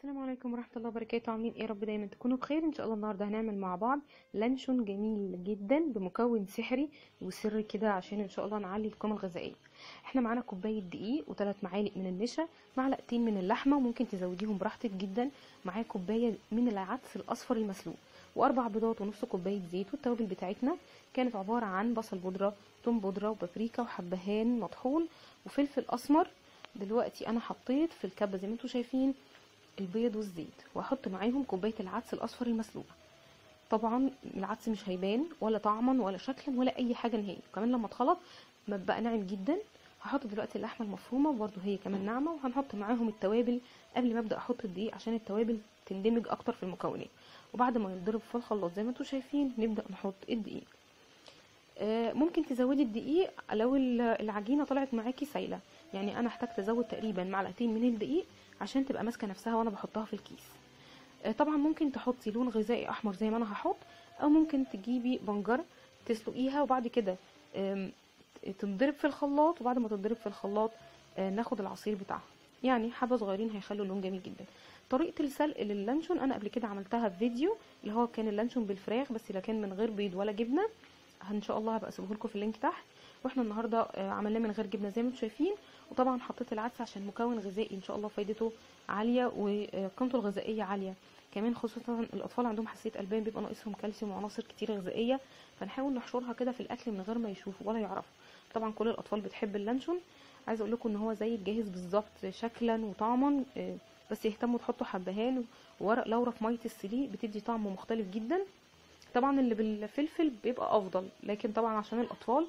السلام عليكم ورحمة الله وبركاته عاملين ايه يا رب دايما تكونوا بخير ان شاء الله النهارده هنعمل مع بعض لانشون جميل جدا بمكون سحري وسري كده عشان ان شاء الله نعلي القيمة الغذائية احنا معانا كوباية دقيق وثلاث معالق من النشا معلقتين من اللحمة وممكن تزوديهم براحتك جدا معايا كوباية من العدس الاصفر المسلوق واربع بيضات ونص كوباية زيت والتوابل بتاعتنا كانت عبارة عن بصل بودرة توم بودرة وبابريكا وحبهان مطحون وفلفل اسمر دلوقتي انا حطيت في الكبة زي ما انتم شايفين البيض والزيت واحط معاهم كوبايه العدس الاصفر المسلوق طبعا العدس مش هيبان ولا طعما ولا شكلا ولا اي حاجه نهائي كمان لما اتخلط بقى ناعم جدا هحط دلوقتي اللحمه المفرومه وبرده هي كمان ناعمه وهنحط معاهم التوابل قبل ما ابدا احط الدقيق عشان التوابل تندمج اكتر في المكونات وبعد ما يتضرب في الخلاط زي ما انتم شايفين نبدا نحط الدقيق آه ممكن تزودي الدقيق لو العجينه طلعت معاكي سايله يعني انا احتاج ازود تقريبا معلقتين من الدقيق عشان تبقى ماسكه نفسها وانا بحطها في الكيس طبعا ممكن تحطي لون غذائي احمر زي ما انا هحط او ممكن تجيبي بنجر تسلقيها وبعد كده تنضرب في الخلاط وبعد ما تنضرب في الخلاط ناخد العصير بتاعها يعني حبه صغيرين هيخلوا اللون جميل جدا طريقه السلق للانشون انا قبل كده عملتها في فيديو اللي هو كان اللانشون بالفراخ بس لا كان من غير بيض ولا جبنه ان شاء الله هبقى اسيبه لكم في اللينك تحت واحنا النهارده عملناه من غير جبنه زي ما انتم شايفين وطبعا حطيت العدس عشان مكون غذائي ان شاء الله فايدته عاليه وقيمته الغذائيه عاليه كمان خصوصا الاطفال عندهم حساسيه البان بيبقى ناقصهم كالسيوم وعناصر كتير غذائيه فنحاول نحشرها كده في الاكل من غير ما يشوفوا ولا يعرفوا طبعا كل الاطفال بتحب اللانشون عايزه اقول لكم ان هو زي الجاهز بالظبط شكلا وطعما بس يهتموا تحطوا حبهان وورق لورا في ميه السليق بتدي طعم مختلف جدا طبعا اللي بالفلفل بيبقى افضل لكن طبعا عشان الاطفال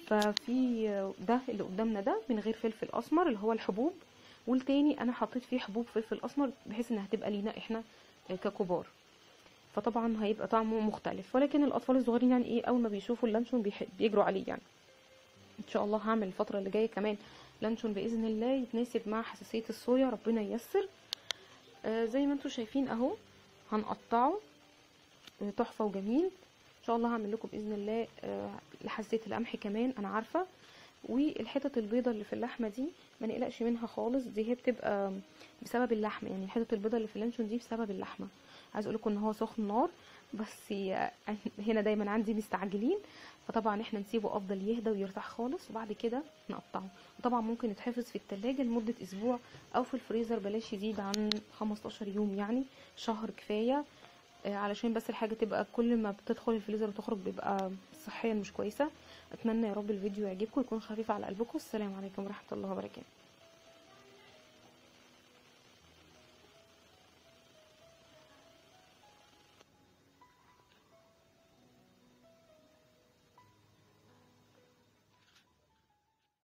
ففي ده اللي قدامنا ده من غير فلفل اسمر اللي هو الحبوب والتاني انا حطيت فيه حبوب فلفل اسمر بحيث انها هتبقى لينا احنا ككبار فطبعا هيبقى طعمه مختلف ولكن الاطفال الصغيرين يعني ايه اول ما بيشوفوا اللانشون بيجروا عليه يعني ان شاء الله هعمل الفتره اللي جايه كمان لانشون باذن الله يتناسب مع حساسيه الصويا ربنا ييسر آه زي ما انتم شايفين اهو هنقطعه تحفه وجميل ان شاء الله هعمل لكم باذن الله أه لحساسيه القمح كمان انا عارفه والحتت البيضه اللي في اللحمه دي ما نقلقش منها خالص دي هي بتبقى بسبب اللحمه يعني حتت البيضه اللي في اللانشون دي بسبب اللحمه عايز اقول لكم ان هو سخن نار بس هنا دايما عندي مستعجلين فطبعا احنا نسيبه افضل يهدى ويرتاح خالص وبعد كده نقطعه وطبعا ممكن يتحفظ في التلاجة لمدة اسبوع او في الفريزر بلاش يزيد عن 15 يوم يعني شهر كفايه علشان بس الحاجه تبقى كل ما بتدخل الفريزر وتخرج بيبقى صحيا مش كويسه اتمنى يا رب الفيديو يعجبكم يكون خفيف على قلبكم السلام عليكم ورحمه الله وبركاته